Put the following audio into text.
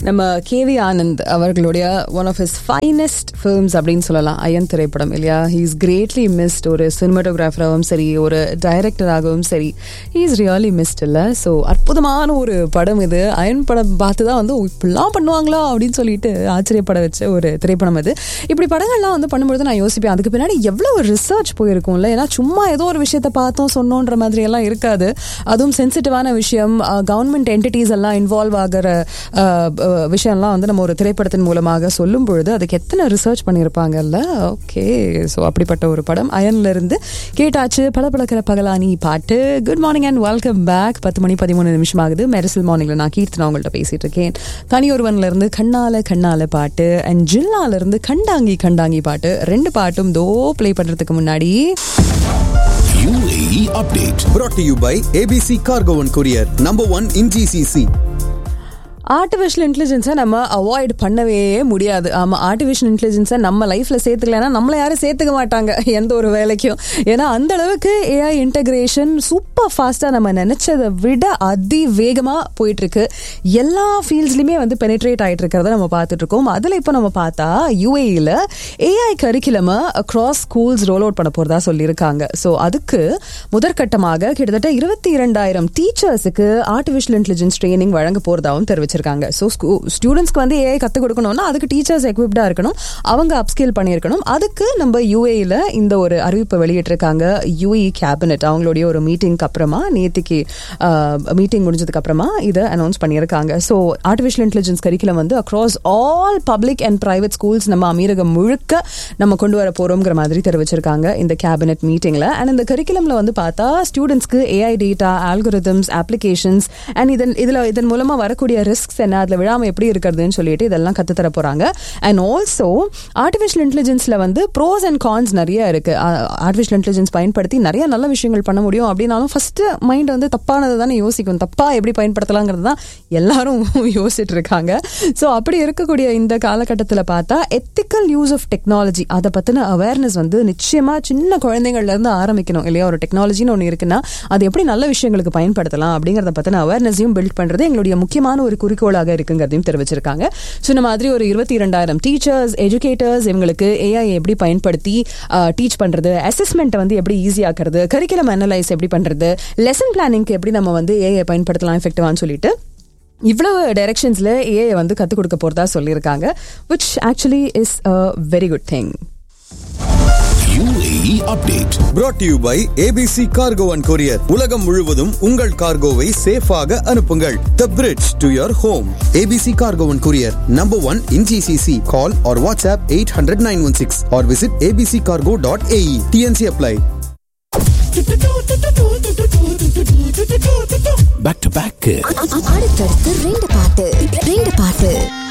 நம்ம கேவி ஆனந்த் அவர்களுடைய one of his finest films அப்படின்னு சொல்லலாம் அயன் திரைப்படம் இல்லையா ஹீ இஸ் கிரேட்லி மிஸ்ட் ஒரு சினிமாட்டோகிராஃபராகவும் சரி ஒரு டைரக்டராகவும் சரி ஹீ இஸ் ரியலி மிஸ்ட் இல்லை ஸோ அற்புதமான ஒரு படம் இது அயன் படம் பார்த்து தான் வந்து "ஓ, இப்படிலாம் பண்ணுவாங்களா அப்படின்னு சொல்லிட்டு ஆச்சரியப்பட வச்ச ஒரு திரைப்படம் அது இப்படி படங்கள்லாம் வந்து பண்ணும்போது நான் யோசிப்பேன் அதுக்கு பின்னாடி எவ்வளோ ஒரு ரிசர்ச் போயிருக்கும்ல ஏன்னா சும்மா ஏதோ ஒரு விஷயத்தை பார்த்தோம் சொன்னோன்ற மாதிரி எல்லாம் இருக்காது அதுவும் சென்சிட்டிவான விஷயம் கவர்மெண்ட் என்டிட்டிஸ் எல்லாம் இன்வால்வ் ஆகிற அஹ், அஹ், விஷயம்லாம் வந்து நம்ம ஒரு திரைப்படத்தின் மூலமாக சொல்லும் பொழுது அதுக்கு எத்தனை ரிசர்ச் பண்ணியிருப்பாங்கல்ல ஓகே ஸோ அப்படிப்பட்ட ஒரு படம் அயன்ல இருந்து கேட்டாச்சு பளபளக்கிற பகலானி பாட்டு good morning and welcome back பத்து மணி பதிமூணு நிமிஷம் ஆகுது மெரிசல் மார்னிங்ல நான் கீர்த்தனா உங்கள்கிட்ட பேசிட்டு இருக்கேன் தனியொருவன்ல இருந்து கண்ணால கண்ணால பாட்டு அண்ட் ஜில்லால இருந்து கண்டாங்கி கண்டாங்கி பாட்டு ரெண்டு பாட்டும் தோ ப்ளே பண்றதுக்கு முன்னாடி UAE update. brought to you by ABC Cargo and Courier, number one in GCC. Artificial இன்டெலிஜென்ஸை நம்ம அவாய்ட் பண்ணவே முடியாது ஆமாம் ஆர்டிஃபிஷியல் இன்டெலிஜென்ஸை நம்ம லைஃப்பில் சேர்த்துக்கலன்னா நம்மளை யாரும் சேர்த்துக்க மாட்டாங்க எந்த ஒரு வேலைக்கும் ஏன்னா அந்த அளவுக்கு ஏஐ இன்டகிரேஷன் சூப்பர் ஃபாஸ்ட்டாக நம்ம நினச்சதை விட அதிவேகமாக போயிட்டுருக்கு எல்லா ஃபீல்ட்ஸ்லையுமே வந்து பெனிட்ரேட் ஆகிட்டு இருக்கிறத நம்ம பார்த்துட்டு இருக்கோம் அதில் இப்போ நம்ம பார்த்தா யூஏஇயில் ஏஐ கரிக்குலமை அக்ராஸ் ஸ்கூல்ஸ் ரோல் அவுட் பண்ண போகிறதா சொல்லியிருக்காங்க ஸோ அதுக்கு முதற்கட்டமாக கிட்டத்தட்ட இருபத்தி இரண்டாயிரம் டீச்சர்ஸுக்கு ஆர்டிஃபிஷியல் இன்டெலிஜென்ஸ் ட்ரைனிங் வழங்க போகிறதாவும் தெரிவிச்சிருக்காங்க ஸோ ஸ்டூடெண்ட்ஸ்க்கு வந்து ஏஐ கற்றுக் கொடுக்கணும்னா அதுக்கு டீச்சர்ஸ் எக்விப்டாக இருக்கணும் அவங்க அப்ஸ்கில் பண்ணியிருக்கணும் அதுக்கு நம்ம யூஏயில் இந்த ஒரு அறிவிப்பை வெளியிட்டிருக்காங்க யூஇ கேபினெட் அவங்களுடைய ஒரு மீட்டிங்க்கு அப்புறமா நேத்திக்கு மீட்டிங் முடிஞ்சதுக்கு அப்புறமா இதை அனௌன்ஸ் பண்ணியிருக்காங்க ஸோ ஆர்டிஃபிஷியல் இன்டெலிஜென்ஸ் கரிக்குலம் வந்து across all public and private schools நம்ம அமீரகம் முழுக்க நம்ம கொண்டு வர போறோங்கிற மாதிரி தெரிவிச்சிருக்காங்க இந்த கேபினெட் மீட்டிங்ல அண்ட் இந்த கரிக்குலம்ல வந்து பார்த்தா ஸ்டூடெண்ட்ஸ்க்கு AI data algorithms applications and இதன் இதுல இதன் மூலமா வரக்கூடிய ரிஸ்க்ஸ் என்ன அதுல விழாம எப்படி இருக்கிறதுன்னு சொல்லிட்டு இதெல்லாம் கத்துத்தர போறாங்க அண்ட் ஆல்சோ ஆர்டிஃபிஷியல் இன்டெலிஜென்ஸ்ல வந்து ப்ரோஸ் அண்ட் கான்ஸ் நிறைய இருக்கு ஆர்டிஃபிஷியல் இன்டெலிஜென்ஸ் பயன்படுத்தி நிறைய நல்ல விஷயங்கள் பண்ண முடியும் அப்படின்னாலும் ஃபர்ஸ்ட் மைண்ட் வந்து தப்பானது தானே யோசிக்கும் தப்பா எப்படி பயன்படுத்தலாங்கிறது தான் எல்லாரும் யோசிச்சுட்டு இருக்காங்க ஸோ அப்படி இருக்கக்கூடிய இந்த காலகட்டத்தில் பார்த்தா எத்திக்கல் யூஸ் ஆஃப் டெக்னாலஜி அதை பற்றின அவேர்னஸ் வந்து நிச்சயமா சின்ன குழந்தைங்கள்ல இருந்து ஆரம்பிக்கணும் இல்லையா ஒரு டெக்னாலஜின்னு ஒன்று இருக்குன்னா அது எப்படி நல்ல விஷயங்களுக்கு பயன்படுத்தலாம் அப்படிங்கிறத பற்றின அவேர்னஸையும் பில்ட் பண்ணுறது எங்களுடைய முக்கியமான ஒரு குறிக்கோளாக இருக்குங்கிறதையும் தெரிவிச்சிருக்காங்க ஸோ இந்த மாதிரி ஒரு இருபத்தி இரண்டாயிரம் டீச்சர்ஸ் எஜுகேட்டர்ஸ் இவங்களுக்கு ஏஐ எப்படி பயன்படுத்தி டீச் பண்ணுறது அசஸ்மெண்ட்டை வந்து எப்படி ஈஸியாக்குறது கரிக்குலம் அனலைஸ் எப்படி பண்ணுறது லெசன் பிளானிங்க்கு எப்படி நம்ம வந்து ஏஐ பயன்படுத்தலாம் எஃபெக்டிவான்னு சொல்லிட்டு இவ்வளவு டைரக்ஷன்ஸ்ல ஏஐ வந்து கற்றுக் கொடுக்க போறதா சொல்லியிருக்காங்க which actually is a very good thing UAE update. brought to you by ABC Cargo and Courier. உலகம் முழுவதும் உங்கள் கார்கோவை சேஃபாக அனுப்புங்கள் The bridge to your home. ABC Cargo and Courier, number one in GCC. Call or WhatsApp 800-916 or visit abccargo.ae. TNC apply. Back to back. அடுத்தடுத்து ரெண்டு பாட்டு ரெண்டு பாட்டு